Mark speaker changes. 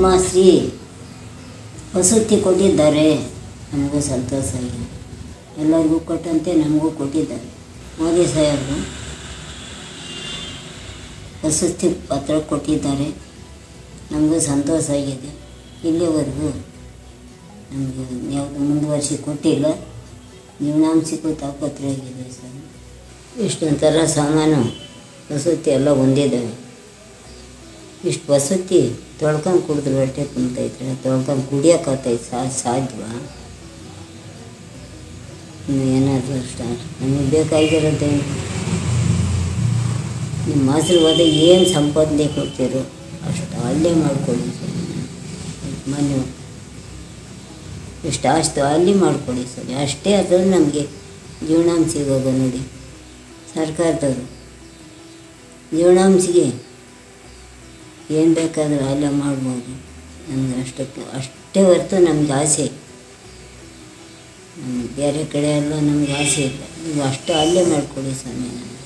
Speaker 1: ಪದ್ಮಾಶ್ರೀ ವಸತಿ ಕೊಟ್ಟಿದ್ದಾರೆ ನಮಗೂ ಸಂತೋಷ ಆಗಿದೆ ಎಲ್ಲರಿಗೂ ಕೊಟ್ಟಂತೆ ನಮಗೂ ಕೊಟ್ಟಿದ್ದಾರೆ ಮೋದಿ ಸಾಹೇಬರು ವಸತಿ ಪತ್ರ ಕೊಟ್ಟಿದ್ದಾರೆ ನಮಗೂ ಸಂತೋಷ ಆಗಿದೆ ಇಲ್ಲಿವರೆಗೂ ನಮಗೆ ಯಾವುದು ಮುಂದುವರಿಸಿ ಕೊಟ್ಟಿಲ್ಲ ಜೀವನಾಂಶಕ್ಕೂ ತಾಪತ್ರೆ ಆಗಿದೆ ಸರ್ ಇಷ್ಟೊಂಥರ ಸಾಮಾನು ವಸತಿ ಎಲ್ಲ ಹೊಂದಿದ್ದಾವೆ ಇಷ್ಟು ವಸತಿ ತೊಳ್ಕೊಂಡು ಕುಡಿದ್ರೆ ಹೊಟ್ಟೆ ತುಂಬ್ತೈತ್ರೆ ತೊಳ್ಕೊಂಡು ಕುಡಿಯೋಕ್ಕಾಗ್ತೈತೆ ಸಾ ಸಾಧ್ಯವಾ ಇನ್ನು ಏನಾದರೂ ಅಷ್ಟ ನಮಗೆ ಬೇಕಾಗಿರೋದೇನು ನಿಮ್ಮ ಆಶೀರ್ವಾದ ಏನು ಸಂಪಾದನೆ ಕೊಡ್ತೀರೋ ಅಷ್ಟು ಅಲ್ಲೇ ಮಾಡ್ಕೊಳ್ಳಿ ಸರ್ ಮನೆ ಎಷ್ಟು ಅಷ್ಟು ಅಲ್ಲಿ ಮಾಡ್ಕೊಳ್ಳಿ ಸರ್ ಅಷ್ಟೇ ಅದ್ರಲ್ಲಿ ನಮಗೆ ಜೀವನಾಂಶ ಸಿಗೋದು ನೋಡಿ ಸರ್ಕಾರದವರು ಜೀವನಾಂಶಿಗೆ ಏನು ಬೇಕಾದರೂ ಅಲ್ಲೇ ಮಾಡ್ಬೋದು ನಮ್ಗೆ ಅಷ್ಟಕ್ಕೆ ಅಷ್ಟೇ ಹೊರತು ನಮ್ಗೆ ಆಸೆ ನಮ್ಗೆ ಬೇರೆ ಕಡೆ ಎಲ್ಲ ನಮ್ಗೆ ಆಸೆ ಇಲ್ಲ ನೀವು ಅಷ್ಟು ಅಲ್ಲೇ ಮಾಡ್ಕೊಳ್ಳಿ ಸ್ವಾಮಿ ನನಗೆ